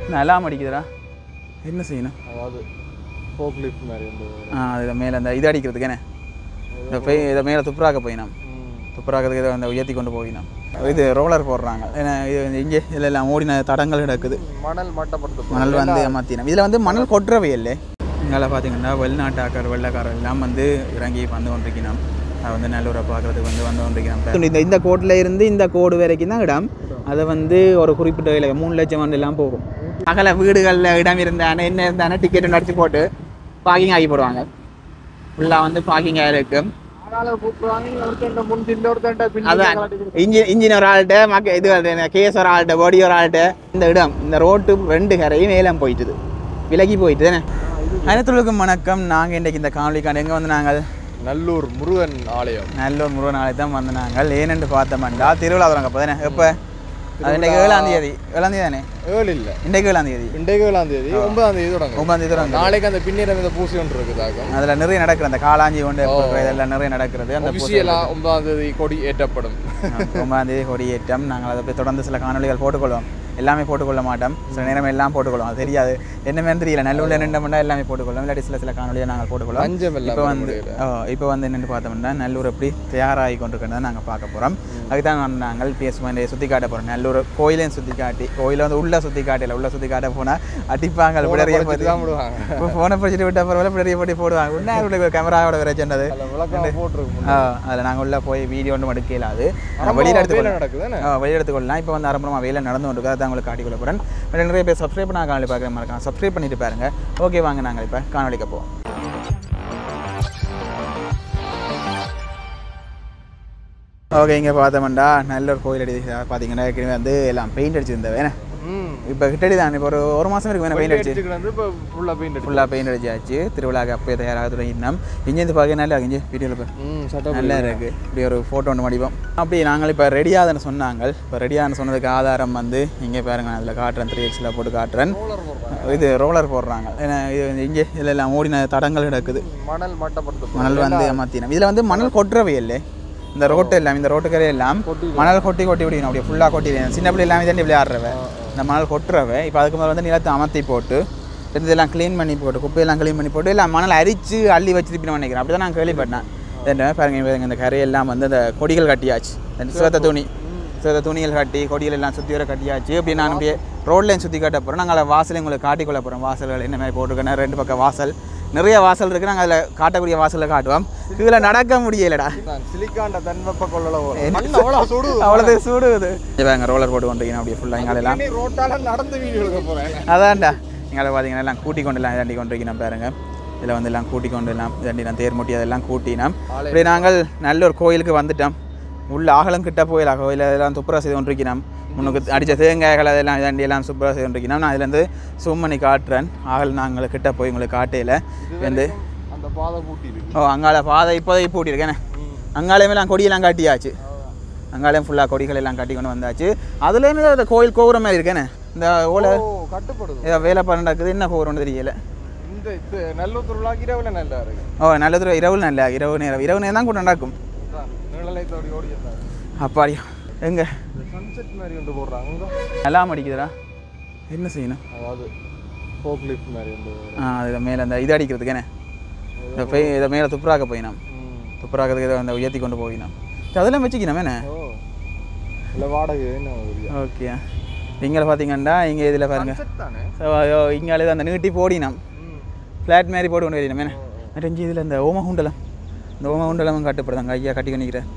நல்லா அடிக்குதுடா என்ன செய்யணும் அதாவது ஃபோக் லிஃப்ட் மாதிரி வந்து ஆ அதில் மேலே அந்த இது அடிக்கிறதுக்கு என்ன இந்த போய் இதை மேலே துப்புராக்க போயினோம் துப்புராக்கிறதுக்கு இதை அந்த உயர்த்தி கொண்டு போயினோம் இது ரோலர் போடுறாங்க ஏன்னா இது வந்து இங்கே இதில் எல்லாம் ஓடின தடங்கள் கிடக்குது மணல் மட்டப்படுத்த மணல் வந்து ஏமாத்தினோம் இதில் வந்து மணல் கொட்டுறவே இல்லை இங்கே பார்த்தீங்கன்னா வெளிநாட்டாக்கார் வெள்ளைக்காரர் எல்லாம் வந்து இறங்கி வந்து கொண்டிருக்கணும் அது வந்து நல்லூரை பார்க்குறதுக்கு வந்து வந்து கொண்டிருக்கணும் இந்த இந்த கோட்டில் இருந்து இந்த கோடு வரைக்கும் தான் இடம் அதை வந்து ஒரு குறிப்பிட்ட விலை மூணு லட்சம் வந்து எல்லாம் போகும் அகல வீடுகளில் இடம் இருந்தானே என்ன இருந்தானே டிக்கெட் அடிச்சு போட்டு பார்க்கிங் ஆகி போடுவாங்க ஃபுல்லாக வந்து பார்க்கிங் ஆகிருக்கும் ஆனாலும் கூப்பிடுவாங்க ஒருத்தன்ட்ட முன் திண்டு ஒருத்தன்ட்ட பின் அதான் இன்ஜின் இன்ஜின் ஒரு ஆள்கிட்ட மக்க இது கேஸ் ஒரு ஆள்கிட்ட பாடி ஒரு ஆள்கிட்ட இந்த இடம் இந்த ரோட்டு ரெண்டு கரையும் மேலம் போயிட்டுது விலகி போயிட்டு தானே அனைத்துலகம் வணக்கம் நாங்கள் இன்றைக்கு இந்த காணொலிக்கான எங்கே வந்து நாங்கள் நல்லூர் முருகன் ஆலயம் நல்ல ஒரு முருகன் நாளைக்கு தான் வந்து நாங்கள் ஏனென்று பார்த்தோம்டா திருவிழா தொடங்க அப்போ தானே எப்போ அது இன்றைக்கு ஏழாம் தேதி ஏழாம் தேதி தானே ஏழு இல்ல இன்றைக்கு ஏழாம் தேதி இன்றைக்கு ஏழாம் தேதி ஒன்பதாம் தேதி தொடங்கும் ஒன்பதாம் தேதி தொடங்க நாளைக்கு அந்த பின்னிடம் இந்த பூசி ஒன்று இருக்குதாக்கும் அதில் நிறைய நடக்கிற அந்த காளாஞ்சி கொண்டு இதெல்லாம் நிறைய நடக்கிறது அந்த ஒபிஷியலா ஒன்பதாம் தேதி கொடி ஏற்றப்படும் ஒன்பதாம் தேதி கொடியேற்றம் நாங்கள் அதை போய் தொடர்ந்து சில காணொலிகள் போட்டுக்கொள்வோம் எல்லாமே போட்டுக்கொள்ள மாட்டோம் சில நேரம் எல்லாம் போட்டுக்கொள்வோம் அது தெரியாது என்னமே தெரியல நல்லூரில் நின்றோம்னா எல்லாமே போட்டுக்கொள்வோம் இல்லாட்டி சில சில காணொலியை நாங்கள் போட்டுக்கொள்வோம் பஞ்சம் இப்போ எல்லாம் வந்து இப்போ வந்து என்னென்னு பார்த்தோம்னா நல்லூர் எப்படி தயாராகி கொண்டிருக்கிறத நாங்கள் பார்க்க போகிறோம் அதுக்கு தான் வந்து நாங்கள் பேசுவோம் சுற்றி காட்ட போகிறோம் நல்லூர் கோயிலையும் சுற்றி காட்டி கோயிலை வந்து உள்ள சுற்றி காட்டில உள்ள சுற்றி காட்ட போனால் அடிப்பாங்க பிடரிய படிச்சுட்டு தான் விடுவாங்க இப்போ ஃபோனை பிடிச்சிட்டு விட்ட அப்புறம் பிடரிய போட்டு போடுவாங்க உன்ன கேமராவோட பிரச்சனை அதுல விளக்கம் போட்டிருக்கும் அதில் நாங்கள் உள்ள போய் வீடியோ ஒன்றும் எடுக்க இயலாது வெளியில் எடுத்து வேலை நடக்குதுதானே வெளியில் எடுத்துக்கொள்ளலாம் இப்போ வந்து அரம்பரமாக வேலை நடந்து கொண்டு அதை உங்களுக்கு காட்டிக்கொள்ள போகிறேன் நிறைய பேர் சப்ஸ்கிரைப் பண்ண காணொலி பார்க்குற மாதிரி இருக்காங்க சப்ஸ்கிரைப் பண்ணிட்டு பாருங்க ஓகே வாங்க நாங்கள் இப்போ காணொலிக்க போவோம் ஓகே இங்கே பார்த்தோம்டா நல்ல ஒரு கோயில் அடி பார்த்தீங்கன்னா ஏற்கனவே வந்து எல்லாம் பெயிண்ட் அடிச்சிருந்தேன் வேணே ம் இப்போ கிட்டடி தான் இப்போ ஒரு ஒரு மாதம் இருக்கு வேணா பெயிண்ட் அடிச்சு அடிச்சுக்கிட்டு வந்து இப்போ ஃபுல்லாக பெயிண்ட் அடிச்சு ஃபுல்லாக பெயிண்ட் அடிச்சாச்சு திருவிழாக்கு அப்போயே தயாராக தொடங்கினோம் இங்கேருந்து பார்க்க நல்லா இங்கே வீடியோவில் போய் ம் சட்டை நல்லா இருக்கு இப்படி ஒரு ஃபோட்டோ ஒன்று வடிவம் அப்படி நாங்கள் இப்போ ரெடியாதுன்னு சொன்னாங்க இப்போ ரெடியாதுன்னு சொன்னதுக்கு ஆதாரம் வந்து இங்கே பாருங்க நான் அதில் காட்டுறேன் த்ரீ எக்ஸில் போட்டு காட்டுறேன் இது ரோலர் போடுறாங்க ஏன்னா இது வந்து இங்கே இதில் எல்லாம் ஓடின தடங்கள் கிடக்குது மணல் மட்டப்படுத்த மணல் வந்து ஏமாத்தினோம் இதில் வந்து மணல் கொட்டுறவே இல்லை இந்த ரோட்டு எல்லாம் இந்த ரோட்டுக்கரை எல்லாம் மணல் கொட்டி கொட்டி விடணும் அப்படியே ஃபுல்லாக கொட்டி சின்ன பிள்ளை எல்லாமே தண்ணி விளையாடுறவ இந்த மணல் கொட்டுறவ இப்போ அதுக்கு மேலே வந்து நிலத்தை அமர்த்தி போட்டு இந்த இதெல்லாம் க்ளீன் பண்ணி போட்டு குப்பையெல்லாம் க்ளீன் பண்ணி போட்டு எல்லாம் மணல் அரிச்சு அள்ளி வச்சு திருப்பி நினைக்கிறேன் அப்படி தான் நான் கேள்விப்பட்டேன் இந்த பாருங்க இங்க பாருங்க இந்த கரையெல்லாம் வந்து இந்த கொடிகள் கட்டியாச்சு இந்த சிவத்த துணி சிவத்த துணிகள் கட்டி கொடிகள் எல்லாம் சுற்றி வர கட்டியாச்சு அப்படி நான் அப்படியே ரோட்லையும் சுற்றி காட்ட போகிறோம் நாங்கள் அதில் வாசலையும் உங்களுக்கு காட்டிக்கொள்ள போகிறோம் வாசல்கள் என்ன மாதிரி போட்டிருக்கேன் ரெண்டு பக்கம் வாசல் நிறைய வாசல் இருக்குது நாங்கள் அதில் காட்டக்கூடிய வாசலில் காட்டுவோம் இதில் நடக்க முடியலடா நான் சிலிக்காண்ட தன்வெப்ப கொள்ளல மண் அவ்வளோ சுடு அவ்வளோது சூடுது இவங்க ரோலர் போட்டு கொண்டிருக்கணும் அப்படியே ஃபுல்லாக எங்களெல்லாம் நீ ரோட்டால நடந்து வீடியோ எடுக்க போறேன் அதான்டா எங்களை பார்த்தீங்கன்னா எல்லாம் கூட்டி கொண்டு எல்லாம் இதாண்டி கொண்டிருக்கணும் பாருங்க இதில் வந்து எல்லாம் கூட்டி கொண்டு எல்லாம் இதாண்டி நான் தேர் முட்டி அதெல்லாம் கூட்டினோம் இப்படி நாங்கள் நல்ல ஒரு கோயிலுக்கு வந்துட்டோம் உள்ள ஆகலம் கிட்ட போயில கோயில் அதெல்லாம் துப்புரா செய்து கொண்டிருக்கிறோம் முன்னுக்கு அடித்த தேங்காய்கள் அதெல்லாம் இதாண்டி எல்லாம் சூப்பராக செய்து கொண்டிருக்கிறோம் நான் இதுலேருந்து zoom பண்ணி காட்டுறேன் ஆகல் நாங்கள் கிட்ட போய் உங்களுக்கு காட்டையில் வந்து அந்த பாதை பூட்டி இருக்கு ஓ அங்கால பாதை இப்போதைக்கு பூட்டியிருக்கேனே அங்காலையுமே நான் கொடியெல்லாம் காட்டியாச்சு அங்காலையும் ஃபுல்லாக கொடிகள் எல்லாம் கட்டி கொண்டு வந்தாச்சு அதுலேயுமே அந்த கோயில் கோபுரம் மாதிரி இருக்கேனே இந்த ஓலை ஓ கட்டுப்படுது ஏதோ வேலை நடக்குது என்ன கோபுரம்னு தெரியல இந்த இது நல்லூர் திருவிழாக்கு இரவுல நல்லா இருக்கு ஓ நல்லது இரவு நல்ல இரவு நேரம் இரவு நேரம் தான் கூட நடக்கும் அதான், நிழலை தோடி ஓடி இருந்தாங்க அப்பாடியா எங்க சன்செட் மாதிரி வந்து போடுறாங்க இங்க. நல்லா அடிக்குதுடா என்ன செய்யணும் அதாவது ஃபோக் லிஃப்ட் மாதிரி வந்து ஆ அதில் மேலே அந்த இது அடிக்கிறதுக்கு என்ன இந்த போய் இதை மேலே துப்புராக்க போயினோம் ம். துப்புராக்கிறதுக்கு இதை அந்த உயர்த்தி கொண்டு போயினோம் சரி, அதெல்லாம் வச்சுக்கணும் என்ன ஓ இல்லை வாடகை என்ன வருது ஓகே இங்கே பார்த்தீங்கன்னா இங்கே இதில் பாருங்க சன்செட் தானே இங்கே அந்த நீட்டி போடினோம் ம். ஃப்ளாட் மாதிரி போட்டு கொண்டு வரணும் என்ன மற்றஞ்சி இதில் இந்த ஓமகுண்டலம் இந்த ஓமகுண்டலம் கட்டுப்படுதாங்க ஐயா கட்டி கொண்டிருக்கிறார்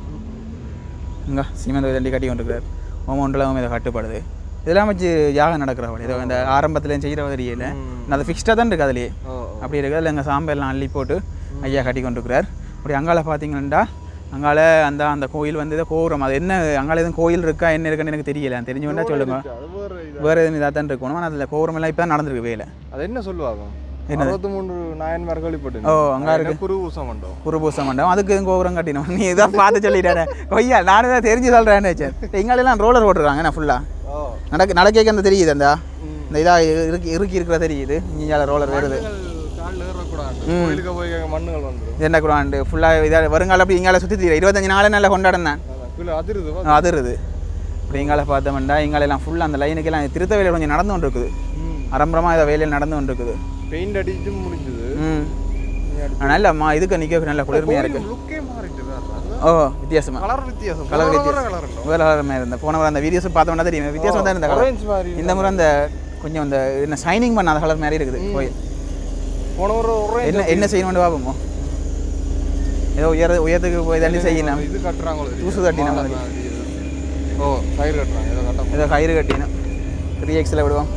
இங்கே சீமந்த தண்டி கட்டி கொண்டிருக்கிறார் ஓமகுண்டலம் இதை கட்டுப்படுது இதெல்லாம் வச்சு யாகம் நடக்கிற வழி ஏதோ இந்த ஆரம்பத்துலேயும் செய்கிற தெரியல அது ஃபிக்ஸ்டாக தான் இருக்குது அதுலேயே ஓ அப்படி இருக்குது அதில் எங்கள் சாம்பெல்லாம் அள்ளி போட்டு ஐயா கட்டி கொண்டிருக்கிறார் அப்படி அங்கால பார்த்தீங்கன்னா அங்கால அந்த அந்த கோயில் வந்து இதை கோபுரம் அது என்ன அங்கால எதுவும் கோயில் இருக்கா என்ன இருக்குன்னு எனக்கு தெரியல தெரிஞ்சு வேணா சொல்லுங்க அது வேற இது வேறு எதுவும் இதாக தான் இருக்கணும் ஆனால் அதில் கோபுரம் எல்லாம் இப்போ தான் நடந்திருக்கு வேலை அது என்ன சொல்லுவாங்க அறுபத்தி மூன்று நாயன்மார் கேள்விப்பட்டு ஓ, அங்க இருக்கு. குரு ஊசம் மண்டபம் குருபூச மண்டபம் அதுக்கு எதுவும் கோபுரம் கட்டினோம் நீ இதான் பார்த்து சொல்லிட்டானே கொய்யா நானும் தான் தெரிஞ்சு சொல்கிறேன்னு வச்சேன் எங்களெல்லாம் ரோலர் போட்டுருக்காங்க நான் ஃபுல்லாக ஓ நடக்க நடக்க அந்த தெரியுது அந்த ம். இந்த இதாக இறுக்கி இறுக்கி இருக்கிற தெரியுது இங்கே ரோலர் வருது காலில் ஏறக்கூடாது கோயிலுக்கு போய் மண்ணுகள் வந்துடும் இது என்ன குராண்டு ஃபுல்லாக இதாக வருங்கால அப்படி இங்கால சுற்றி தெரியும் இருபத்தஞ்சு நாளே நல்லா கொண்டாடினேன் அதான் கீழே அதிருது வா. அதிருது அப்படி இங்கால பார்த்தோம்னா இங்கால எல்லாம் ஃபுல்லாக அந்த லைனுக்கெல்லாம் திருத்தவேலை கொஞ்சம் நடந்து கொண்டு இருக்குது ம் அரம்பரமாக இதை வேலையில் நடந்து கொண்டு இருக்குது பெயிண்ட் அடிச்சு முடிஞ்சது ம் நீ அடி- ஆனா நல்ல மா இதுக்கு நிற்க நல்ல குளிர்மையாக இருக்குது கோயில் லுக்கே மாறிட்டு ஓ வித்தியாசமா கலர் வித்தியாசம் கலர் வேற வித்தியாசம் கலர் இல்லை வேறு கலர் இருந்த போன முறை அந்த வீடியோஸ் பார்த்தோம்னா தெரியும் வித்தியாசம் தான் இருந்த கலர் ஆரஞ்சு மாதிரி இந்த முறை அந்த கொஞ்சம் அந்த என்ன ஷைனிங் பண்ணாத கலர் மாதிரி இருக்குது கோயில் போன ஒரு orange என்ன என்ன செய்யணும்னு பார்ப்போமோ ஏதோ உயர உயரத்துக்கு போய் தாண்டி செய்யணும் இது கட்டுறாங்களோ தூசு தட்டின மாதிரி. ஓ கயிறு கட்டுறாங்க ஏதோ கட்ட ஏதோ கயிறு கட்டினோம் த்ரீ எக்ஸில் விடுவோம்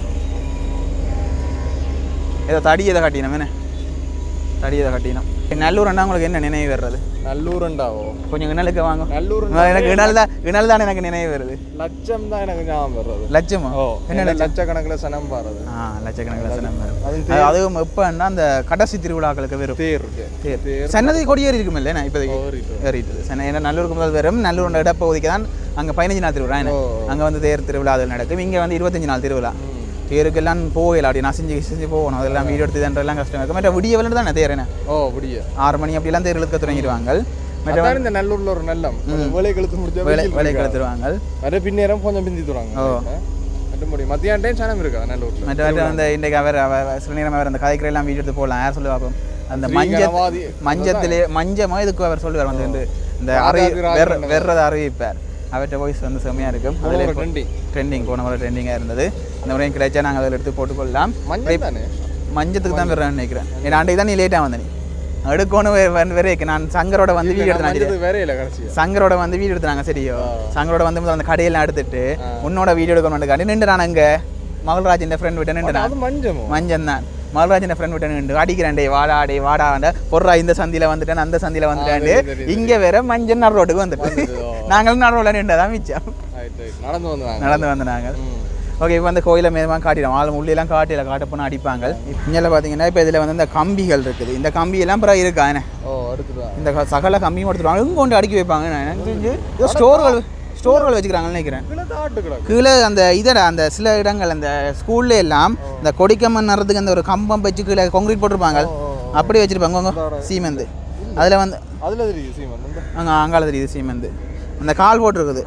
ஏதோ தடி எதை கட்டினோம் என்ன தடி எதை கட்டினோம் நல்லூர் அண்ணா உங்களுக்கு என்ன நினைவு வர்றது நல்லூரண்டாவோ கொஞ்சம் இணலுக்கு வாங்க நல்லூர் எனக்கு இணல் தான் இணல் தான் எனக்கு நினைவு வருது லட்சம் தான் எனக்கு ஞாபகம் வர்றது லட்சமா ஓ என்ன என்ன லட்சக்கணக்கில் சனம் பாருது ஆ லட்சக்கணக்கில் சின்ன அது அது அதுவும் எப்போன்னா அந்த கடைசி திருவிழாக்களுக்கு வெறும் தேர் இருக்கு தேர் தேர் சன்னதி கொடியேறி இருக்கும் இல்லைண்ணா இப்போதைக்கு ஓரிட்டு. ஏறிட்டு சென்னை ஏன்னா நல்லூருக்கு முதல் வெறும் நல்லூர் இடப்பகுதிக்கு தான் அங்கே பதினஞ்சு நாள் திருவிழா என்ன ஓ. அங்கே வந்து தேர் திருவிழா அது நடக்கும் இங்கே வந்து இருபத்தஞ்சு நாள் திருவிழா தேருக்கெல்லாம் போகல அப்படி நான் செஞ்சு செஞ்சு போகணும் அதெல்லாம் வீடியோ எடுத்து தண்டெல்லாம் கஷ்டம் இருக்கும் மற்ற விடிய விளையாண்டு தானே தேர் என்ன ஓ அப்படியே ஆறு மணி அப்படிலாம் தேர் இழுக்க தொடங்கிடுவாங்க மற்ற அதான் இந்த நல்லூர்ல ஒரு நல்லம் கொஞ்சம் வேலை கழுத்து முடிச்சா வேலை வெயில் வேலை இருக்கா? கெடுத்துருவாங்க அதே பின்னேரம் கொஞ்சம் பிந்தி தருவாங்க மற்றபடி மத்தியான டைம் சனம் இருக்கா நல்லூர்ல மற்ற மற்ற அந்த இன்றைக்கு அவர் அவர் சில நேரம் அவர் அந்த கதைக்கிற எல்லாம் வீடியோ எடுத்து போகலாம் யார் சொல்லி பார்ப்போம் அந்த மஞ்ச ஸ்ரீகணவாதி. மஞ்சத்திலே மஞ்சமா இதுக்கு அவர் சொல்லுவார் வந்து இந்த- இந்த அறி ராஜாதி ராஜா வெற வெறதை அறிவிப்பார் அவர்கிட்ட வாய்ஸ் வந்து செம்மையாக இருக்கும் அதில் ஒரு ட்ரெண்டிங் ட்ரெண்டிங் போன முறை ட்ரெண்டிங்காக இருந்தது இந்த முறையும் கிடைச்சா நாங்கள் அதில் எடுத்து போட்டுக்கொள்ளலாம் மஞ்சள் தானே மஞ்சத்துக்கு தான் வர்றேன்னு நினைக்கிறேன் ஏன்னா அன்றைக்கு தான் நீ லேட்டாக வந்த நீ எடுக்கணும் வரைக்கும் நான் சங்கரோட வந்து வீடியோ எடுத்தேன் மஞ்சள் வேற இல்லை கடைசியா சங்கரோட வந்து வீடியோ எடுத்தாங்க சரியோ சங்கரோட வந்து முதல்ல அந்த கடையெல்லாம் எடுத்துட்டு உன்னோட வீடியோ எடுக்கணும் காட்டி நின்று நான் அங்கே மகள்ராஜ் ஃப்ரெண்ட் விட்டு நின்று நான் அது மஞ்சமோ மஞ்சன் தான் மகள்ராஜ் ஃப்ரெண்ட் விட்டு நின்று அடிக்கிறேன் டே வாடா டே வாடாண்ட பொருளா இந்த சந்தியில வந்துட்டேன் அந்த சந்தியில வந்துட்டேன் இங்க வேற மஞ்சள் நடு ரோட்டுக்கு வந்துட்டு நாங்களும் நடு ரோட்ல நின்றதான் மிச்சம் ரைட் ரைட் நடந்து வந்தாங்க நடந்து வந்து நாங்கள் ம். ஓகே இப்போ வந்து கோயிலை மேதமாக காட்டிடும் ஆள் உள்ளிலாம் காட்டில காட்ட போனால் அடிப்பாங்க இங்கே பார்த்தீங்கன்னா இப்போ இதில் வந்து இந்த கம்பிகள் இருக்குது இந்த கம்பியெல்லாம் பிறகு இருக்கா என்ன ஓ அடுத்துதான் இந்த க- சகல கம்பியும் எடுத்துருவாங்க இங்கே கொண்டு அடுக்கி வைப்பாங்க எனக்கு தெரிஞ்சு ஏதோ ஸ்டோர்கள் ஸ்டோர்கள் வச்சுக்கிறாங்கன்னு நினைக்கிறேன் கீழே தாட்டு கிடக்கு கீழே அந்த இதடா அந்த சில இடங்கள் அந்த ஸ்கூல்ல எல்லாம் இந்த கொடிக்கம்மன் நடுறதுக்கு அந்த ஒரு கம்பம் வச்சு கீழே கான்கிரீட் போட்டிருப்பாங்க அப்படி வச்சிருப்பாங்க உங்க சீமெந்து அதில் வந்து அதுல தெரியுது சீமன் இந்த அங்கே அங்கால தெரியுது சீமெந்து அந்த கால் போட்டிருக்குது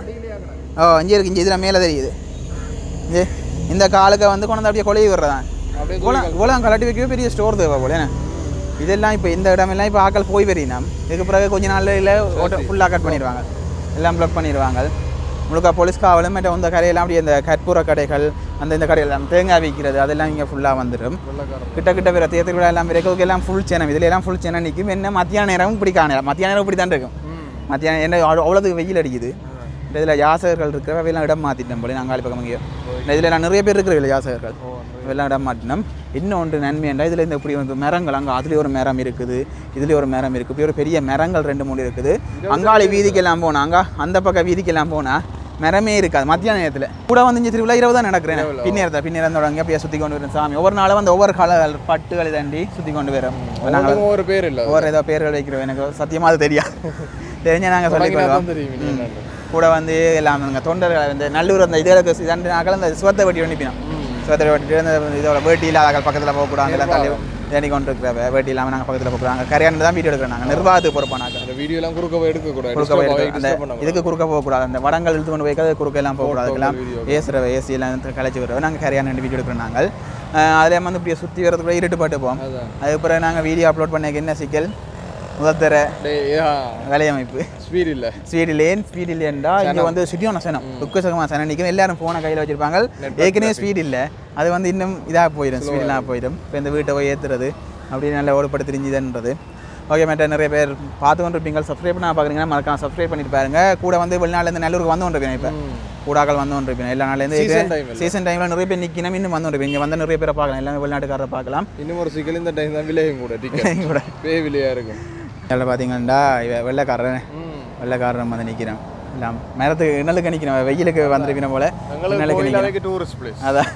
ஓ இங்கே இருக்கு இங்கே இதில் மேலே தெரியுது இங்கே இந்த காலுக்கு வந்து கொண்டு வந்து அப்படியே கொலையை விடுறதான் அப்படியே இவ்வளோ இவ்வளோ கலட்டி வைக்கவே பெரிய ஸ்டோர் தேவை போல என்ன இதெல்லாம் இப்போ இந்த இடமெல்லாம் இப்போ ஆக்கள் போய் வரையினோம் இதுக்கு பிறகு கொஞ்ச நாள்ல இல்லை ஓட்ட ஃபுல்லாக கட் பண்ணிடுவாங்க எல்லாம் ப்ளாக் பண்ணிடுவாங்க முழுக்க போலீஸ் காவலும் மற்ற இந்த கடையெல்லாம் அப்படியே இந்த கற்பூர கடைகள் அந்த இந்த கடையெல்லாம் தேங்காய் விற்கிறது அதெல்லாம் இங்கே ஃபுல்லாக வந்துடும் வெள்ளக்காரன் கிட்ட கிட்ட வேறு தேர்தல் விழா எல்லாம் வரைக்கும் எல்லாம் ஃபுல் சேனம் இதுல எல்லாம் ஃபுல் சேனம் நிற்கும் என்ன மத்தியான நேரமும் இப்படி காணல மத்தியான நேரம் இப்படி தான் இருக்கும் ம் மத்தியானம் என்ன அவ்வளோ- அவ்வளோதுக்கு வெயில் அடிக்குது இந்த இதில் யாசகர்கள் இருக்கிற அவையெல்லாம் இடம் மாற்றிட்டோம் போல நாங்கள் பக்கம் இங்கே இதில் நான் நிறைய பேர் இருக்கிற யாசகர்கள் ஓ இவெல்லாம் இடம் மாற்றினோம் இன்னொன்று நன்மை என்றால் இதில் இந்த இப்படி வந்து மரங்கள் அங்கே அதுலேயும் ஒரு மரம் இருக்குது இதுலேயும் ஒரு மரம் இருக்குது இப்படி ஒரு பெரிய மரங்கள் ரெண்டு மூணு இருக்குது அங்காளி வீதிக்கெல்லாம் போனால் அங்கே அந்த பக்கம் வீதிக்கெல்லாம் போனால் மரமே இருக்காது மத்தியான நேரத்தில் கூட வந்து இங்கே திருவிழா இரவு தான் நடக்கிறேன் பின்னேரத்தை பின்னேரம் தொடங்கி அப்படியே சுற்றி கொண்டு வரும் சாமி ஒவ்வொரு நாளும் வந்து ஒவ்வொரு கால பட்டுகளை தாண்டி சுற்றி கொண்டு வரோம் நாங்கள் ஒவ்வொருத்தருக்கும் ஒவ்வொரு பேர் இல்லை ஒவ்வொரு ஏதோ பேர்கள் வைக்கிறோம் எனக்கு சத்தியமாக அது தெரியாது தெரிஞ்ச நாங்கள் சொல்லிக்கொள்வோம் தான் தெரியும் நீ என்னன்னு. கூட வந்து எல்லாம் இந்த தொண்டர்கள் இந்த நல்லூர் அந்த இதுகளுக்கு ரெண்டு நாட்கள் இந்த சுவத்தை வெட்டி ஒண்டிப்பினோம் சுவத்தை வெட்டிட்டு இந்த இதோட வேட்டி இல்லாத பக்கத்தில் போகக்கூடாது எல்லாம் தள்ளி தேடி கொண்டு இருக்கிற வேட்டி இல்லாமல் நாங்கள் பக்கத்தில் போகக்கூடாது கரையாண்டு தான் வீடியோ எடுக்கிறோம் நாங்கள் நிர்வாகத்துக்கு பொறுப்பானாக்க அந்த வீடியோ எல்லாம் குறுக்க போய் எடுக்க கூடாது குறுக்க போய் Disturb ஆகி எடுக்க- அந்த disturb பண்ண கூடாது. இதுக்கு குறுக்க போகக்கூடாது அந்த வடங்கள் இழுத்து கொண்டு போய் குறுக்க எல்லாம் போகக்கூடாது அதுக்கெல்லாம் ஏசுற ஏசி எல்லாம் கலைச்சி விடுறோம் நாங்கள் கரையாண்டு ரெண்டு வீடியோ எடுக்கிறோம் நாங்கள் அதில் வந்து இப்படியே சுற்றி வரதுக்குள்ள இருட்டு பாட்டு போவோம் அதான் அதுக்கு பிறகு நாங்கள் வீடியோ அப்லோட் பண்ண என்ன சிக்கல் முதல் தர டேய் ஆ வலையமைப்பு ஸ்பீட் இல்லை ஸ்பீடு லேன் ஸ்பீடு இல்லைன்றா இங்கே வந்து சிட்டியான சனம் துக்கசகமாக சனம் நிற்கும் எல்லாரும் ஃபோனை கையில் வச்சிருப்பாங்க ஏற்கனவே ஸ்பீடு இல்லை அது வந்து இன்னும் இதாக போயிடும் ஸ்பீடெலாம் போயிடும் இப்போ இந்த வீட்டை போய் ஏற்றுறது அப்படி நல்லா ஓடுபட்டு தெரிஞ்சுதுன்றது ஓகே மேட்ட நிறைய பேர் பார்த்து கொண்டு இருப்பீங்க சப்ஸ்கிரைப் பண்ண பார்க்குறீங்கன்னா மறக்காம சப்ஸ்கிரைப் பண்ணிட்டு பாருங்க கூட வந்து வெளிநாட்டிலேருந்து நல்லூருக்கு வந்து கொண்டிருப்பேன் இப்போ கூடாக்கள் வந்து கொண்டிருப்பேன் எல்லா நாள்லேருந்து Season time இல்ல. சீசன் டைமில் நிறைய பேர் நிற்கணும் இன்னும் வந்து கொண்டிருப்பீங்க இங்கே வந்து நிறைய பேரை பார்க்கலாம் எல்லாமே வெளிநாட்டுக்காரரை பார்க்கலாம் இன்னும் ஒரு சிக்கல் இந்த டைம் தான் விலையும் கூட டிக்கெட் கூட பே விலையா இருக்கும் இதில் பார்த்தீங்கன்னா இவ வெள்ளைக்காரன் ம் வெள்ளைக்காரன் வந்து நிற்கிறேன் எல்லாம் மரத்துக்கு நிழலுக்கு நிற்கிறேன் வெயிலுக்கு வந்திருக்கணும் போல எங்களுக்கு நிழலுக்கு நிற்கிறேன் கோயிலாவைக்கு டூரிஸ்ட் பிளேஸ் அதான்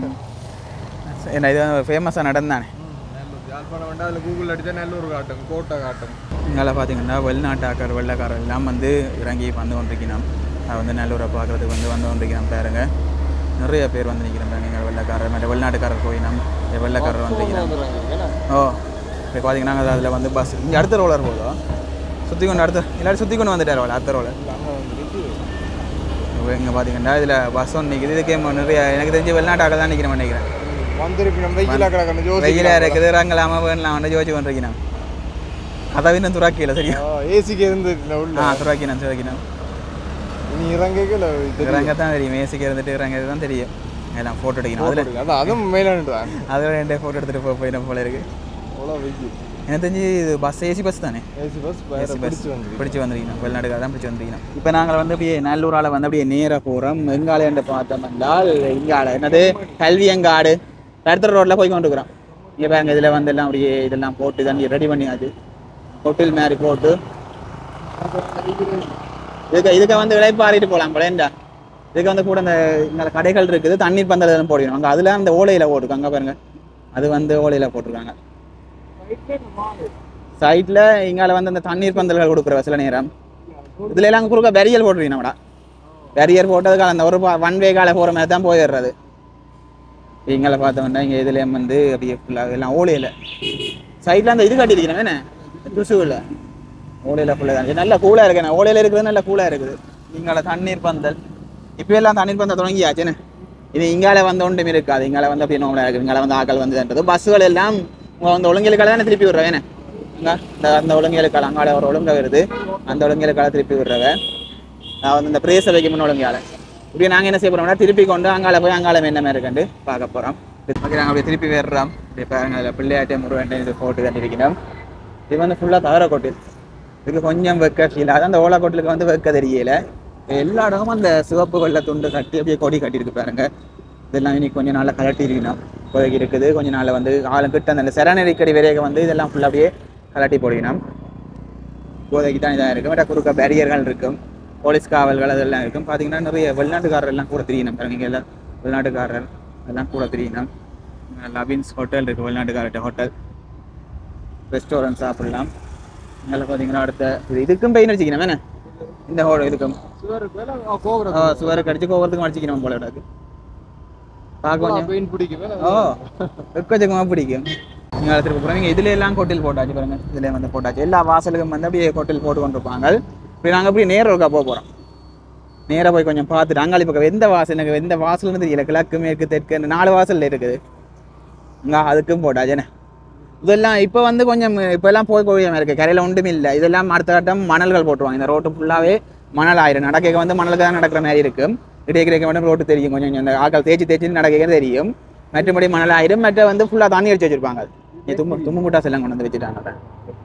என்ன இது வந்து ஃபேமஸாக நடந்தானே யாழ்ப்பாணம் வேண்டாம் அதில் கூகுள் அடித்தா நல்லூர் காட்டும் கோட்டை காட்டும் இங்கே பார்த்தீங்கன்னா வெளிநாட்டாக்கார் வெள்ளைக்காரர் எல்லாம் வந்து இறங்கி வந்து கொண்டிருக்கணும் அது வந்து நல்லூரை பார்க்குறதுக்கு வந்து வந்து கொண்டிருக்கிறோம் பாருங்க நிறைய பேர் வந்து நிற்கிறோம் எங்கள் வெள்ளைக்காரர் மற்ற வெளிநாட்டுக்காரர் போயினோம் இங்க வெள்ளைக்காரர் வந்துருக்கிறோம் ஓ இப்போ பார்த்தீங்கன்னா அதில் வந்து பஸ் இங்கே அடுத்த ரோலர் போதும் சுற்றி கொண்டு அடுத்த எல்லாரும் சுற்றி கொண்டு வந்துட்டார் அவளை அடுத்த ரோலர் இங்கே பார்த்தீங்கன்னா இதில் பஸ் ஒன்று நிற்கிது இதுக்கே ம- நிறைய எனக்கு தெரிஞ்சு வெளிநாட்டாக்கள் தான் நிற்கிறேன் நினைக்கிறேன் வந்திருப்பினம் வெயிலா கிடக்கணும் ஜோசி வெயிலாக இருக்குது ரங்கலாம வேணலாம் வந்து யோசிச்சு கொண்டிருக்கணும் கதவின்னு துறாக்கியில் சரியா ஏசிக்கு இருந்து உள்ள ஆ துறாக்கினேன் துறாக்கினேன் நீ இறங்கல இறங்க தான் தெரியும் ஏசிக்கு இருந்துட்டு இறங்கிறது தான் தெரியும் எல்லாம் ஃபோட்டோ எடுக்கணும் அதில் அதான் அதுவும் மேலாண்டுதான் அதில் ரெண்டு ஃபோட்டோ எடுத்துகிட்டு போய் போயிடும் போல இருக்கு அவ்வளோ வெயில் எனக்கு தெரிஞ்சு இது பஸ் ஏசி பஸ் தானே ஏசி பஸ் ஏசி பஸ் பிடிச்சி வந்து பிடிச்சி வந்திருக்கணும் வெளிநாடுக்காக தான் பிடிச்சி வந்திருக்கணும் இப்போ நாங்கள் வந்து அப்படியே நல்லூரால் வந்து அப்படியே நேராக போகிறோம் எங்கால என்று பார்த்தோம் என்றால் இங்கால என்னது கல்வி எங்காடு அடுத்த ரோட்டில் போய் கொண்டு இருக்கிறோம் இங்கே பாருங்க இதில் வந்து எல்லாம் அப்படியே இதெல்லாம் போட்டு தான் ரெடி பண்ணியாச்சு ஹோட்டல் மாதிரி போட்டு இதுக்கு இதுக்கு வந்து இழைப்பாரிட்டு போகலாம் போல ஏன்டா இதுக்கு வந்து கூட இந்த இங்கே கடைகள் இருக்குது தண்ணீர் பந்தல் போடணும் அங்கே அதில் அந்த ஓலையில் போட்டுருக்கு அங்கே பாருங்க அது வந்து ஓலையில் போட்டிருக்காங்க சைட்ல இங்கால வந்து அந்த தண்ணீர் பந்தல்கள் கொடுக்குற சில நேரம் இதுல எல்லாம் குறுக்க பேரியல் போட்டுருக்கீங்க நம்மடா பேரியர் போட்டதுக்காக அந்த ஒரு ஒன் வே கால போற மாதிரி தான் போயிடுறது இங்கால பார்த்தோம்னா இங்க இதுலயும் வந்து அப்படியே ஃபுல்லாக எல்லாம் ஓலையில சைட்ல அந்த இது கட்டிருக்கிறேன் என்ன துசு இல்ல ஓலையில ஃபுல்லாக தான் நல்ல கூலா இருக்கு ஓலையில இருக்குது நல்ல கூலா இருக்குது இங்கால தண்ணீர் பந்தல் இப்போ எல்லாம் தண்ணீர் பந்தல் தொடங்கியாச்சுன்னு இது இங்கால வந்து ஒன்றும் இருக்காது இங்கால வந்து அப்படியே நோம்பலா இருக்குது இங்கால வந்து ஆக்கள் வந்துன்றது பஸ்ஸுகள் எல்லாம் உங்க வந்து ஒழுங்கலுக்கால தானே திருப்பி விடுறேன் என்ன இங்க இந்த அந்த ஒழுங்கலுக்கால அங்கால ஒரு ஒழுங்க வருது அந்த ஒழுங்கலுக்கால திருப்பி விடுறவ நான் வந்து இந்த பிரேச வைக்க முன்ன ஒழுங்கால இப்படி நாங்க என்ன செய்ய போறோம்னா திருப்பி கொண்டு அங்கால போய் அங்கால என்ன மாதிரி இருக்குன்னு பார்க்க போறோம் ஓகே நாங்கள் அப்படியே திருப்பி வேறுறோம் இப்படி பாருங்க அதில் பிள்ளையாட்டே முருகன் இது போட்டு கண்டிருக்கிறோம் இது வந்து ஃபுல்லாக தகர கோட்டில் இதுக்கு கொஞ்சம் வெக்க ஃபீல் அதான் அந்த ஓலா கோட்டிலுக்கு வந்து வெக்க தெரியல எல்லா இடமும் அந்த சிவப்பு வெள்ளை துண்டு கட்டி அப்படியே கொடி கட்டியிருக்கு பாருங்க இதெல்லாம் இன்னைக்கு கொஞ்சம் நாளில் கலட்டி இருக்கணும் இப்போதைக்கு இருக்குது கொஞ்ச நாளில் வந்து ஆளும் கிட்ட அந்த சரணரிக்கடி விரைக வந்து இதெல்லாம் ஃபுல்லாக அப்படியே கலட்டி போடணும் இப்போதைக்கு தான் இதாக இருக்கும் வேற குறுக்க பேரியர்கள் இருக்கும் போலீஸ் காவல்கள் அதெல்லாம் இருக்கும் பார்த்தீங்கன்னா நிறைய வெளிநாட்டுக்காரர் எல்லாம் கூட தெரியணும் பாருங்க இங்க எல்லாம் வெளிநாட்டுக்காரர் எல்லாம் கூட தெரியணும் லவின்ஸ் ஹோட்டல் இருக்குது வெளிநாட்டுக்காரர்கிட்ட ஹோட்டல் ரெஸ்டாரண்ட் சாப்பிடலாம் இதில் பார்த்தீங்கன்னா அடுத்த இது இதுக்கும் பெயின் அடிச்சிக்கணும் என்ன இந்த ஹோட்டல் இதுக்கும் சுவருக்கு மேல கோபுரம் ஆ, சுவருக்கு அடிச்சு கோவரத்துக்கும் அடிச்சிக்கணும் போல இருக்கு பார்க்க கொஞ்சம் பெயின் பிடிக்கும் ஓ வெக்கச்சக்கமாக பிடிக்கும் நீங்கள் திருப்பி போகிறோம் நீங்கள் இதுல எல்லாம் கொட்டில் போட்டாச்சு பாருங்க இதுல வந்து போட்டாச்சு எல்லா வாசலுக்கும் வந்து அப்படியே கொட்டில் போட்டு கொண்டிருப்பாங்க இப்போ நாங்கள் அப்படியே நேர ஒருக்கா போக போகிறோம் நேராக போய் கொஞ்சம் பார்த்துட்டு அங்காளி பக்கம் எந்த வாசல் எனக்கு எந்த வாசல்னு தெரியல கிழக்கு மேற்கு தெற்கு இந்த நாலு வாசல்ல இருக்குது இங்கே அதுக்கும் போட்டாச்சுண்ணே இதெல்லாம் இப்போ வந்து கொஞ்சம் இப்போ எல்லாம் போய் கோழியமாக இருக்குது கரையில் ஒன்றும் இல்லை இதெல்லாம் அடுத்த கட்டம் மணல்கள் போட்டுருவாங்க இந்த ரோட்டு ஃபுல்லாகவே மணல் ஆயிரும் நடக்க வந்து மணலுக்கு தான் நடக்கிற மாதிரி இருக்கும் இடையே கிடைக்க மட்டும் ரோட்டு தெரியும் கொஞ்சம் கொஞ்சம் அந்த ஆக்கள் தேய்ச்சி தேய்ச்சி நடக்க தெரியும் மற்றபடி மணல் ஆயிரும் மற்ற வந்து ஃபுல்லாக தண்ணி அடிச்சு வச்சிருப்பாங்க நீ தும்பு தும்பு முட்டாஸ் எல்லாம் கொண்டு வந்து வச்சுட்டாங்க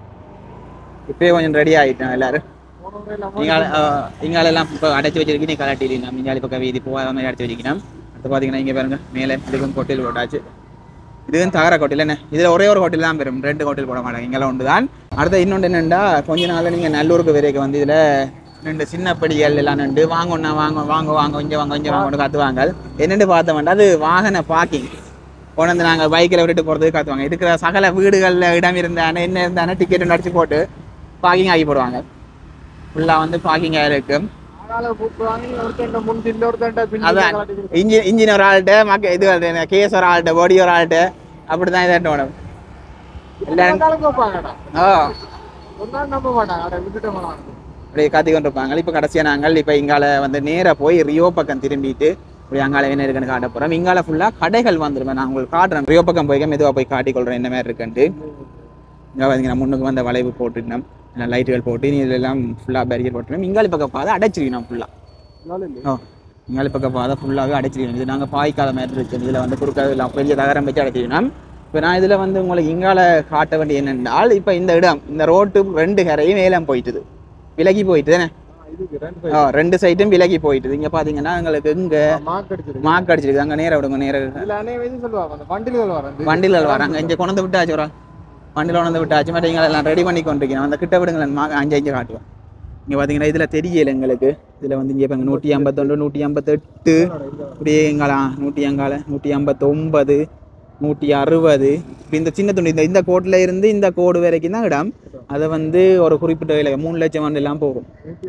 இப்போயே கொஞ்சம் ரெடி ஆகிட்டோம் எல்லாரும் இங்கால இங்கால எல்லாம் இப்போ அடைச்சி வச்சிருக்கு நீ கலாட்டிடலாம் இங்காலி பக்கம் வீதி போகாத மாதிரி அடைச்சி வச்சுக்கணும் அடுத்து பார்த்தீங்கன்னா இங்கே பாருங்க மேலே இதுக்கும் கொட்டில் போட்டாச்சு இதுவும் தகர ஹோட்டல் என்ன இதில் ஒரே ஒரு ஹோட்டல் தான் பெறும் ரெண்டு ஹோட்டல் போட மாட்டாங்க இங்கெல்லாம் உண்டு தான் அடுத்து இன்னொன்று என்னென்னா கொஞ்ச நாள் நீங்கள் நல்லூருக்கு வரைக்கும் வந்து இதில் ரெண்டு சின்ன படிகள் எல்லாம் நின்று வாங்கண்ணா வாங்க வாங்க வாங்க இங்கே வாங்க இங்கே வாங்க காத்துவாங்க என்னென்னு பார்த்தோம்னா அது வாகன பார்க்கிங் கொண்டு வந்து நாங்கள் பைக்கில் விட்டுட்டு போகிறதுக்கு காத்துவாங்க இருக்கிற சகல வீடுகளில் இடம் இருந்தானே என்ன இருந்தானே டிக்கெட் அடிச்சு போட்டு பார்க்கிங் ஆகி போடுவாங்க ஃபுல்லாக வந்து பார்க்கிங்காக இருக்கும் ஆனாலும் கூப்பிடுவாங்க ஒருத்தன் முன் திண்டு ஒருத்தன் அதான் இன்ஜின் இன்ஜின் ஒரு ஆள்கிட்ட மக்க இது வருது கேஸ் ஒரு ஆள்கிட்ட பாடி ஒரு ஆள்கிட்ட அப்படி தான் இதாட்ட மேடம் எல்லாரும் கேட்பாங்கடா ஓ ஒன்றும் நம்ப மாட்டாங்க அதை விட்டுட்டு போனாங்க அப்படியே காத்தி கொண்டு இருப்பாங்க இப்போ கடைசியாக நாங்கள் இப்போ இங்கால வந்து நேராக போய் ரியோ பக்கம் திரும்பிட்டு இப்படி அங்கால என்ன இருக்குன்னு காட்ட போகிறோம் இங்கால ஃபுல்லாக கடைகள் வந்துருவேன் நான் உங்களுக்கு காட்டுறேன் ரியோ பக்கம் போய் மெதுவாக போய் காட்டிக்கொள்கிறேன் என்ன மாதிரி இருக்குன்ட்டு இங்கே பார்த்தீங்கன்னா முன்னுக்கு வந்த வளைவு போட்டுட்டோம் லைட்டுகள் போட்டு நீ இதெல்லாம் ஃபுல்லாக பேரியர் போட்டுருவோம் இங்காலி பக்கம் பாதை அடைச்சிருக்கணும் ஃபுல்லாக ஓ இங்காலி பக்கம் பாதை ஃபுல்லாகவே அடைச்சிருக்கணும் இது நாங்கள் பாய்க்காத மாதிரி இருக்கு இதில் வந்து குறுக்க எல்லாம் பெரிய தகரம் வச்சு அடைச்சிக்கணும் இப்போ நான் இதில் வந்து உங்களுக்கு இங்கால காட்ட வேண்டிய என்னென்றால் இப்போ இந்த இடம் இந்த ரோட்டு ரெண்டு கரையும் ஏலம் போயிட்டுது விலகி போயிட்டு தானே இதுக்கு ரெண்டு ஆ, ரெண்டு சைடும் விலகி போயிட்டுது இங்கே பார்த்தீங்கன்னா எங்களுக்கு இங்கே மார்க் அடிச்சிருக்கு மார்க் அடிச்சிருக்கு அங்கே நேரம் விடுங்க நேரம் இதுல அநேக இது சொல்லுவாங்க அந்த வண்டிகள் வரேன் வண்டியில் வராங்க இங்கே கொண்டு வந்து விட்டாச்சு ஒரு வண்டியில் கொண்டு வந்து விட்டாச்சு மற்ற இங்கே எல்லாம் ரெடி பண்ணி கொண்டிருக்கணும் அந்த கிட்ட விடுங்களேன் மா அஞ்சு அஞ்சு காட்டுவோம் இங்கே பார்த்தீங்கன்னா இதில் தெரியல எங்களுக்கு இதில் வந்து இங்கே இப்போ நூற்றி ஐம்பத்தொன்று நூற்றி ஐம்பத்தெட்டு இப்படியே எங்காலாம் நூற்றி எங்கால நூற்றி ஐம்பத்தொம்பது நூற்றி அறுபது இப்போ இந்த சின்ன துணி இந்த இந்த கோட்டில் இருந்து இந்த கோடு வரைக்கும் தான் இடம் அதை வந்து ஒரு குறிப்பிட்ட விலை மூணு லட்சம் வண்டு எல்லாம் போகும்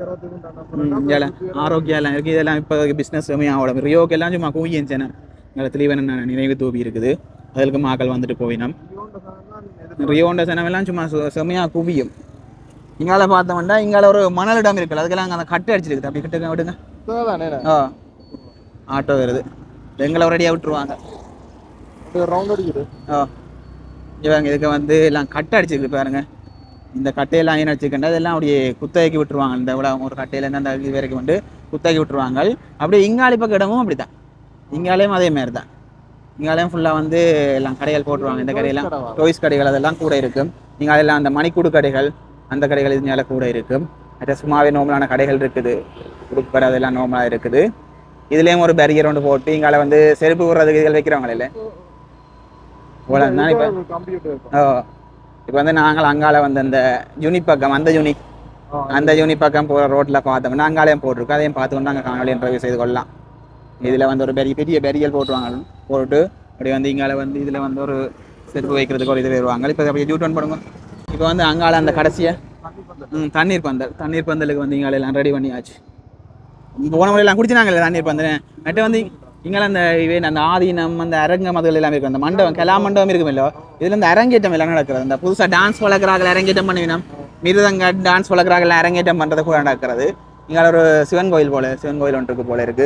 ம், ஏல ஆரோக்கியம் எல்லாம் இருக்குது இதெல்லாம் இப்போ பிஸ்னஸ் அவ்வளோ ரியோக்கு எல்லாம் சும்மா கூயின் சேனை எங்களை தெளிவன நினைவு தூவி இருக்குது அதுக்கு மக்கள் வந்துட்டு போயினோம் ரியோண்ட செனவெல்லாம் சும்மா சு- செமையா குவியும் இங்கால பார்த்தோம்னா இங்கால ஒரு மணல் இடம் இருக்குல்ல அதுக்கெல்லாம் அங்கே அந்த கட்டு அடிச்சிருக்குது அப்படி கிட்ட விடுங்க தானே ஆ ஆட்டோ வருது எங்களை ரெடியாக விட்டுருவாங்க ரவுண்ட் அடிக்குது ஓ இவங்க இதுக்கு வந்து எல்லாம் கட்டை அடிச்சிருக்கு பாருங்க இந்த கட்டையெல்லாம் ஏன் அடிச்சிருக்கேன் அதெல்லாம் அப்படியே குத்தகைக்கு விட்டுருவாங்க இந்த விட ஒரு கட்டையிலேருந்து அந்த இது வரைக்கும் வந்து குத்தகைக்கு விட்டுருவாங்க அப்படியே இங்காலி பக்கம் இடமும் அப்படி தான் இங்காலையும் அதே மாதிரி தான் இங்காலையும் ஃபுல்லாக வந்து எல்லாம் கடைகள் போட்டுருவாங்க இந்த கடையெல்லாம் டோய்ஸ் கடைகள் அதெல்லாம் கூட இருக்கும் இங்காலெல்லாம் அந்த மணிக்கூடு கடைகள் அந்த கடைகள் இதனால கூட இருக்கும் மற்ற சும்மாவே நார்மலான கடைகள் இருக்குது உடுப்பு அதெல்லாம் நார்மலாக இருக்குது இதுலேயும் ஒரு பேரியர் ஒன்று போட்டு இங்கால வந்து செருப்பு விடுறதுக்கு இதுகள் வைக்கிறவங்களே இல்லை இவ்வளோ தான் இப்போ கம்ப்யூட்டர் ஓ இப்போ வந்து நாங்கள் அங்கால வந்து அந்த யூனி பக்கம் அந்த யூனி அந்த யூனி பக்கம் போகிற ரோட்டில் பார்த்தோம்னா அங்காலையும் போட்டிருக்கோம் அதையும் பார்த்துக்கொண்டு நாங்கள் காணொலி இன்டர்வியூ செய்து கொள்ளலாம் இதில் வந்து ஒரு பெரிய பெரிய பெரியல் போட்டுருவாங்க போட்டு அப்படியே வந்து இங்கால வந்து இதில் வந்து ஒரு செருப்பு வைக்கிறதுக்கு ஒரு இது வருவாங்க இப்போ அப்படியே ஜூட் ஒன் பண்ணுங்க இப்போ வந்து அங்கால அந்த கடைசியை ம் தண்ணீர் பந்தல் தண்ணீர் பந்தலுக்கு வந்து இங்கால எல்லாம் ரெடி பண்ணியாச்சு போன முறையெல்லாம் குடிச்சினாங்கல்ல தண்ணீர் பந்தல் மற்ற வந்து இங்கே அந்த இவே அந்த ஆதீனம் அந்த அரங்கம் அதுகள் எல்லாம் இருக்கு அந்த மண்டபம் கலா மண்டபம் இருக்குமில்லோ இதுல இந்த அரங்கேற்றம் எல்லாம் நடக்கிறது இந்த புதுசா டான்ஸ் வளர்க்குறாங்க அரங்கேற்றம் பண்ணுவினோம் மிருதங்க டான்ஸ் வளர்க்குறாங்க அரங்கேற்றம் பண்றது கூட நடக்கிறது இங்கே ஒரு சிவன் கோயில் போல சிவன் கோயில் ஒன்று இருக்கு போல இருக்கு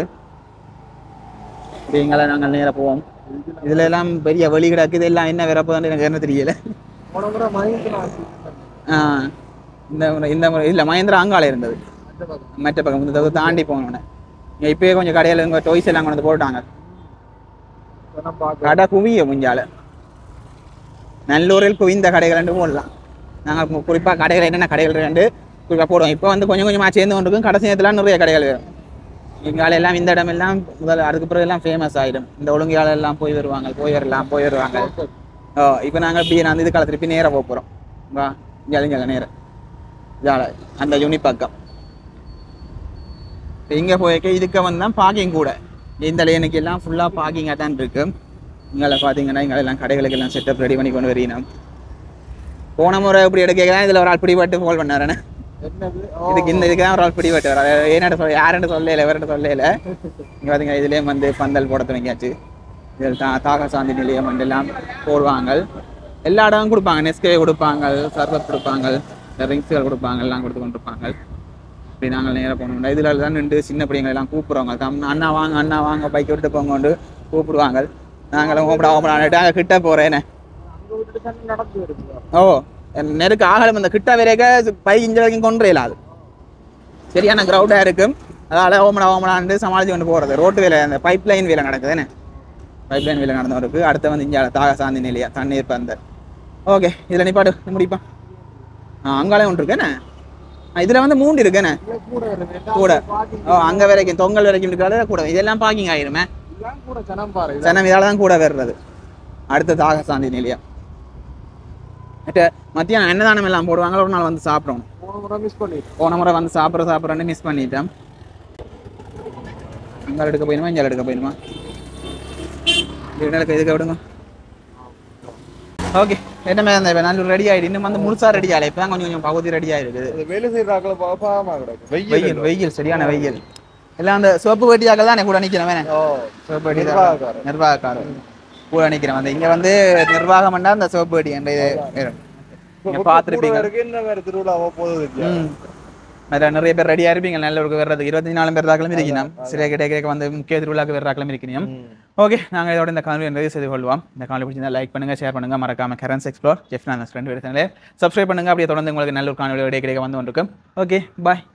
இங்கே நாங்கள் நேராக போவோம் இதுல எல்லாம் பெரிய வெளி கிடக்கு இதெல்லாம் என்ன வரப்போதான்னு எனக்கு என்ன தெரியல போன முறை மஹிந்திரா ஆ, இந்த முறை இந்த முறை இல்லை மகேந்திரா அங்கால இருந்தது மற்ற பக்கம் இந்த தடவை தாண்டி போனோன்னே இங்கே இப்பயே கொஞ்சம் கடையில் இங்கே டொய்ஸ் எல்லாம் கொண்டு வந்து போட்டாங்க கடை குவிய முஞ்சால நல்லூரில் குவிந்த கடைகள் ரெண்டு போடலாம் நாங்கள் குறிப்பாக கடைகள் என்னென்ன கடைகள் ரெண்டு குறிப்பாக போடுவோம் இப்போ வந்து கொஞ்சம் கொஞ்சமாக சேர்ந்து கொண்டிருக்கும் கடைசி நேரத்தில் நிறைய கடைகள் வரும் இங்கால எல்லாம் இந்த இடம் எல்லாம் முதல்ல அதுக்கு பிறகு எல்லாம் ஃபேமஸ் ஆகிடும் இந்த ஒழுங்கையால எல்லாம் போய் வருவாங்க போய் வரலாம் போய் வருவாங்க ஓ இப்போ நாங்கள் இப்படி நான் இது கால திருப்பி நேராக போக போகிறோம் வா இங்கே இங்கே நேரம் இதால அந்த யூனி பக்கம் இப்போ இங்கே போயிருக்க இதுக்கு வந்து தான் பார்க்கிங் கூட இந்த லேனுக்கு எல்லாம் ஃபுல்லாக பார்க்கிங்காக தான் இருக்கு இங்கே பார்த்தீங்கன்னா இங்கே எல்லாம் கடைகளுக்கு எல்லாம் செட்டப் ரெடி பண்ணி கொண்டு வரீங்க போன முறை இப்படி எடுக்க தான் இதில் ஒரு ஆள் பிடிபட்டு ஃபோல் பண்ணாரண்ணே என்னது இதுக்கு இந்த இதுக்கு தான் ஒரு ஆள் பிடிபட்டு வர ஏன்னாட சொல்ல யாருன்னு சொல்லல வேறு சொல்லல இங்கே பார்த்தீங்க இதுலேயும் வந்து பந்தல் போட துவங்கியாச்சு இதில் தா தாக சாந்தி நிலையம் வந்து எல்லாம் போடுவாங்க எல்லா இடமும் கொடுப்பாங்க நெஸ்கே கொடுப்பாங்க சர்பத் கொடுப்பாங்க ரிங்ஸுகள் கொடுப்பாங்க எல்லாம் கொடுத்து கொண்டிருப்பாங்க இப்படி நாங்கள் நேராக போனோம் இதில் தான் நின்று சின்ன பிள்ளைங்க எல்லாம் கூப்பிடுவாங்க தம் அண்ணா வாங்க அண்ணா வாங்க பைக் விட்டு போங்கொண்டு கூப்பிடுவாங்க நாங்களும் கூப்பிட ஓப்படான்ட்டு அங்கே கிட்ட போகிறேனே அங்க விட்டுட்டு தண்ணி நடந்து வருது ஓ நெருக்கு ஆகலம் அந்த கிட்ட வரைக்கும் பை இஞ்ச வரைக்கும் கொண்டு இயலாது சரியான க்ரௌடாக இருக்கும் அதால் ஓமடா ஓமடான்னு சமாளிச்சு கொண்டு போகிறது ரோட்டு வேலை அந்த பைப் லைன் வேலை நடக்குதுன்னு பைப் லைன் வேலை நடந்து இருக்கு அடுத்து வந்து இங்கே தாக சாந்தி நிலையா தண்ணீர் பந்தல் ஓகே இதில் நிப்பாடு முடிப்பா ஆ அங்காலே ஒன்று இருக்குண்ணே இதில் வந்து மூண்டு இருக்குண்ணே இங்க கூட இருக்கு கூட. பார்க்கிங் ஓ அங்கே வரைக்கும் தொங்கல் வரைக்கும் இருக்கிறத கூட இதெல்லாம் பார்க்கிங் ஆயிருமே இதெல்லாம் கூட ஜனம் பாரு சனம் இதால தான் கூட வர்றது அடுத்து தாக சாந்தி நிலையம் மற்ற மத்தியானம் அன்னதானம் எல்லாம் போடுவாங்க ஒரு நாள் வந்து சாப்பிடணும் போன முறை மிஸ் பண்ணிட்டேன் போன முறை வந்து சாப்பிட்ற சாப்பிட்றேன்னு மிஸ் பண்ணிட்டேன் அங்கே எடுக்க போயிடுமா இங்கே எடுக்க போயிடுமா இதுக்கு இதுக்கு விடுங்க ஓகே என்ன மாதிரி அந்த நல்ல ரெடி ஆகிடு இன்னும் வந்து முழுசா ரெடி ஆகலை இப்போ தான் கொஞ்சம் கொஞ்சம் பகுதி ரெடி ஆகிருக்குது அது வேலை செய்யறாக்களை பாப்பாம கிடக்கு வெயில் வெயில் சரியான வெயில் எல்லாம் அந்த சிவப்பு வெட்டியாக்கள் தான் கூட நிற்கிறேன் வேணே ஓ சிவப்பு வெட்டி நிர்வாகக்காரர். நிர்வாகக்காரர் கூட நிற்கிறேன் வந்து இங்கே வந்து நிர்வாகம் பண்ணா அந்த சிவப்பு வெட்டி என்ற இது வேறு நீங்க பார்த்துருப்பீங்க இருக்கு என்ன வேற திருவிழாவோ போகுது இல்லையா? ம் அதில் நிறைய பேர் ரெடியாக இருப்பீங்க நல்லவருக்கு வர்றதுக்கு இருபத்தி நாலு பேர் தாக்கலும் இருக்கணும் சிறிய கிட்ட கேட்க வந்து முக்கிய திருவிழாக்கு வேறு இருக்கணும் ம். ஓகே நாங்கள் இதோட இந்த காணொலி நிறைவு செய்து கொள்வோம் இந்த காணொலி பிடிச்சிருந்தா லைக் பண்ணுங்க ஷேர் பண்ணுங்க மறக்காம கரன்ஸ் எக்ஸ்ப்ளோர் ஜெஃப் நான் ஃப்ரெண்ட் சேனலே சப்ஸ்கிரைப் பண்ணுங்க அப்படியே தொடர்ந்து உங்களுக்கு நல்ல ஒரு காணொலி கிடைக்க வந்து கொண்டிருக்கும் ஓகே பாய்